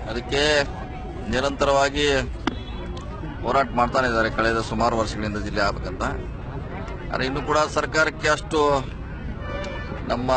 ಅದಕ್ಕೆ ನಿರಂತರವಾಗಿ ಹೋರಾಟ ಮಾಡ್ತಾನೆ ಇದ್ದಾರೆ ಕಳೆದ ಸುಮಾರು ವರ್ಷಗಳಿಂದ ಜಿಲ್ಲೆ ಆಗ್ಬೇಕಂತ ಆದರೆ ಇನ್ನು ಕೂಡ ಸರ್ಕಾರಕ್ಕೆ ಅಷ್ಟು ನಮ್ಮ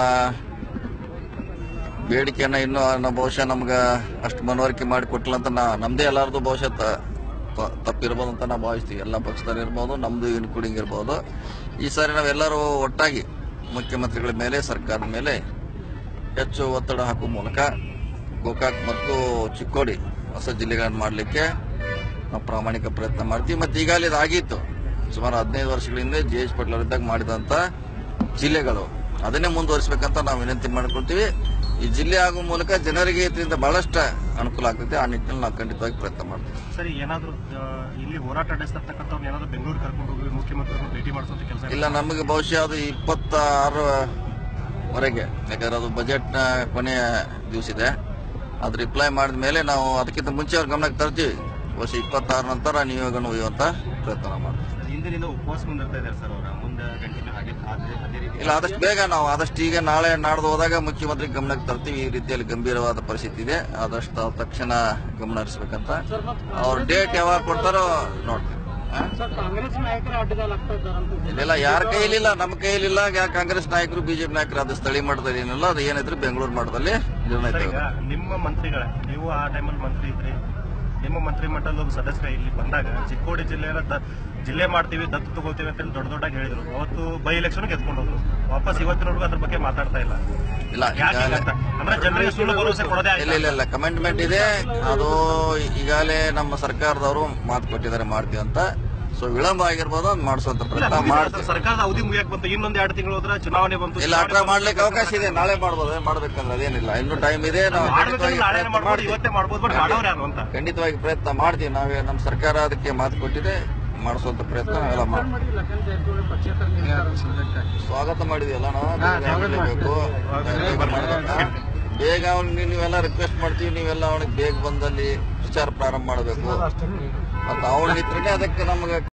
ಬೇಡಿಕೆಯನ್ನ ಇನ್ನೂ ನಮ್ಮ ಬಹುಶಃ ನಮ್ಗೆ ಅಷ್ಟು ಮನವರಿಕೆ ಮಾಡಿ ಕೊಟ್ಟಿಲ್ಲ ಅಂತ ನಾ ನಮ್ದೇ ಎಲ್ಲಾರ್ದು ಬಹುಶಃ ತ- ತ- ತಪ್ಪಿರ್ಬೋದು ಅಂತ ನಾವು ಭಾವಿಸ್ತೀವಿ ಎಲ್ಲ ಪಕ್ಷದವ್ರು ಇರ್ಬೋದು ನಮ್ದು ಇನ್ಕ್ಲೂಡಿಂಗ್ ಇರ್ಬೋದು ಈ ಸಾರಿ ನಾವೆಲ್ಲರೂ ಒಟ್ಟಾಗಿ ಮುಖ್ಯಮಂತ್ರಿಗಳ ಮೇಲೆ ಸರ್ಕಾರದ ಮೇಲೆ ಹೆಚ್ಚು ಒತ್ತಡ ಹಾಕುವ ಮೂಲಕ ಗೋಕಾಕ್ ಮತ್ತು ಚಿಕ್ಕೋಡಿ ಹೊಸ ಜಿಲ್ಲೆಗಳನ್ನು ಮಾಡಲಿಕ್ಕೆ ನಾವು ಪ್ರಾಮಾಣಿಕ ಪ್ರಯತ್ನ ಮಾಡ್ತೀವಿ ಮತ್ತೆ ಈಗಾಗಲೇ ಇದಾಗಿತ್ತು ಸುಮಾರು ಹದಿನೈದು ವರ್ಷಗಳಿಂದ ಜೆ ಎಚ್ ಪಟೇಲ್ ಅವರಿದ್ದಾಗ ಮಾಡಿದಂತ ಜಿಲ್ಲೆಗಳು ಅದನ್ನೇ ಮುಂದುವರಿಸಬೇಕಂತ ನಾವು ವಿನಂತಿ ಮಾಡ್ಕೊಳ್ತೀವಿ ಈ ಜಿಲ್ಲೆ ಆಗುವ ಮೂಲಕ ಜನರಿಗೆ ಇದರಿಂದ ಬಹಳಷ್ಟು ಅನುಕೂಲ ಆಗ್ತೈತೆ ಆ ನಿಟ್ಟಿನಲ್ಲಿ ನಾವು ಖಂಡಿತವಾಗಿ ಪ್ರಯತ್ನ ಮಾಡ್ತೀವಿ ಸರಿ ಏನಾದ್ರು ಆ, ಇಲ್ಲಿ ಹೋರಾಟ ನಡೆಸ್ತಕ್ಕಂಥವ್ರು ಏನಾದ್ರು ಬೆಂಗಳೂರು ಕರ್ಕೊಂಡು ಹೋಗಿ ಮುಖ್ಯಮಂತ್ರಿಗಳು ಭೇಟಿ ಮಾಡಿಸುವಂತ ಕೆಲಸ ಇಲ್ಲ ನಮಗೆ ಬಹುಶಃ ಅದು ಇಪ್ಪತ್ತಾರು ವರೆಗೆ ಯಾಕಂದ್ರೆ ಅದು ಬಜೆಟ್ ನ ಕೊನೆಯ ದಿವಸ ಇದೆ ಅದು ರಿಪ್ಲೈ ಮಾಡಿದ ಮೇಲೆ ನಾವು ಅದಕ್ಕಿಂತ ಮುಂಚೆ ಅವ್ರ ಗಮನಕ್ಕೆ ತರ್ತೀವಿ ಬಹುಶಃ ಇಪ್ಪತ್ತಾರು ನಂತರ ನಿಯೋಗನ ಒಯ್ಯುವಂತ ಪ್ರಯತ್ನ ಮಾಡ್ತೀವಿ ಹಿಂದಿನಿಂದ ಉಪವಾಸ ಮುಂದಿರ್ತಾ ಇದ್ದಾರೆ ಸರ್ ಅವರ ಮುಂದೆ ಕಂಟಿನ್ಯೂ ಹಾಗೆ ಅದೇ- ಅದೇ ರೀತಿ ಇಲ್ಲ ಆದಷ್ಟು ಬೇಗ ನಾವು ಆದಷ್ಟು ಈಗ ನಾಳೆ ನಾಡ್ದು ಹೋದಾಗ ಮುಖ್ಯಮಂತ್ರಿ ಗಮನಕ್ಕೆ ತರ್ತೀವಿ ಈ ರೀತಿಯಲ್ಲಿ ಗಂಭೀರವಾದ ಪರಿಸ್ಥಿತಿ ಇದೆ ಆದಷ್ಟು ತಾವು ತಕ್ಷಣ ಗಮನ ಹರಿಸ್ಬೇಕಂತ ಅವ್ರ ಡೇಟ್ ಯಾವಾಗ ಕೊಡ್ತಾರೋ ನೋಡ್ತೀವಿ ಆ? ಕಾಂಗ್ರೆಸ್ ನಾಯಕರ ಅಡ್ಡಗಾಲಾಗ್ತಾ ಇದ್ದಾರಂತ ಇಲ್ಲ ಯಾರ ಕೈಲಿಲ್ಲ ನಮ್ಮ ಕೈಲಿಲ್ಲ ಯಾ- ಕಾಂಗ್ರೆಸ್ ನಾಯಕರು ಬಿಜೆಪಿ ನಾಯಕರು ಅದು ಸ್ಥಳೀಯ ಮಟ್ಟದಲ್ಲಿ ಏನಿಲ್ಲ ಅದು ಏನಿದ್ರು ಬೆಂಗಳೂರು ಮಟ್ಟದಲ್ಲಿ ನಿರ್ಣಯ ಸರ್ ಈಗ ತಗೋತಾರೆ. ನಿಮ್ಮ ಮಂತ್ರಿಗಳ ನೀವು ಆ ಟೈಮಲ್ಲಿ ಮಂತ್ರಿ ಇದ್ರಿ ನಿಮ್ಮ ಮಂತ್ರಿ ಮಟ್ಟದ ಒಬ್ಬ ಸದಸ್ಯರ ಇಲ್ಲಿ ಬಂದಾಗ ಚಿಕ್ಕೋಡಿ ಜಿಲ್ಲೆಯ ದ- ಜಿಲ್ಲೆ ಮಾಡ್ತೀವಿ ದತ್ತು ತಗೋತೀವಿ ಅಂತ ಹೇಳಿ ದೊಡ್ಡ ದೊಡ್ಡಾಗಿ ಹೇಳಿದ್ರು ಅವತ್ತು ಬೈ ಎಲೆಕ್ಷನ್ ಗೆದ್ಕೊಂಡು ಹೋದ್ರು ವಾಪಸ್ ಇವತ್ತಿನವರೆಗೂ ಅದ್ರ ಬಗ್ಗೆ ಮಾತಾಡ್ತಾ ಇಲ್ಲ ಇಲ್ಲ ಯಾಕೆ ಈಗಾಗಲೇ ಹೀಗಂತ? ಅಂದ್ರೆ ಜನರಿಗೆ ಸುಳ್ಳು ಭರವಸೆ ಕೊಡೋದೇ ಇಲ್ಲ ಆಯ್ತಾ? ಇಲ್ಲ ಇಲ್ಲ ಕಮೆಂಟ್ಮೆಂಟ್ ಇದೆ ಅದು ಈಗಾಗಲೇ ನಮ್ಮ ಸರ್ಕಾರದವರು ಮಾತು ಕೊಟ್ಟಿದ್ದಾರೆ ಮಾಡ್ತೀವಿ ಅಂತ ಸೊ ವಿಳಂಬ ಆಗಿರ್ಬೋದು ಅದು ಮಾಡಿಸುವಂತ ಇಲ್ಲ, ಪ್ರಯತ್ನ ಮುಗಿದ ಮಾಡ್ತೀವಿ ಸರ್ಕಾರದ ಅವಧಿ ಮುಗಿಯಕ್ ಬಂತು ಇನ್ನೊಂದ್ ಎರಡು ತಿಂಗಳು ಹೋದ್ರೆ ಚುನಾವಣೆ ಬಂತು ಇಲ್ಲ ಅಟ್ರಾ ಮಾಡ್ಲಿಕ್ಕೆ ಅವಕಾಶ ಇದೆ ನಾಳೆ ಮಾಡ್ಬೋದು ಏನ್ ಮಾಡ್ಬೇಕಂದ್ರೆ ಅದೇನಿಲ್ಲ ಇನ್ನು ಟೈಮ್ ಇದೆ ನಾವು ಮಾಡ್ಬೇಕಂದ್ರೆ ಖಂಡಿತವಾಗಿ ನಾಳೆ ಪ್ರಯತ್ನ ಮಾಡ್ಬೋದು ಮಾಡ್ತೀವಿ. ಇವತ್ತೇ ಮಾಡ್ಬೋದು ಬಟ್ ಮಾಡೋರು ಯಾರು ಅಂತ ಖಂಡಿತವಾಗಿ ಪ್ರಯತ್ನ ಮಾಡ್ತೀವಿ ನಾವೇ ನಮ್ಮ ಸರ್ಕಾರ ಅದಕ್ಕೆ ಮಾತು ಕೊಟ್ಟಿದೆ ಮಾಡಿಸುವಂತ ಪ್ರಯತ್ನ ನಾವೆಲ್ಲ ಮಾಡ್ತೀವಿ ಲಖನ್ ಜಾರಕಿಹೊಳಿ ಪಕ್ಷೇತರ ನಿಂತಾರಂತ. ಸ್ವಾಗತ ಮಾಡಿದ್ವಲ್ಲ ನಾವು ಬೇಕು ಬೇಗ ಅವ್ನಿಗೆ ನೀವೆಲ್ಲ ರಿಕ್ವೆಸ್ಟ್ ಮಾಡ್ತೀವಿ ನೀವೆಲ್ಲ ಅವನಿಗೆ ಬೇಗ ಬಂದಲ್ಲಿ ವಿಚಾರ ಪ್ರಾರಂಭ ಮಾಡಬೇಕು ಮತ್ತೆ ಅವನ ನಿತ್ರನೇ ಅದಕ್ಕೆ ನಮಗೆ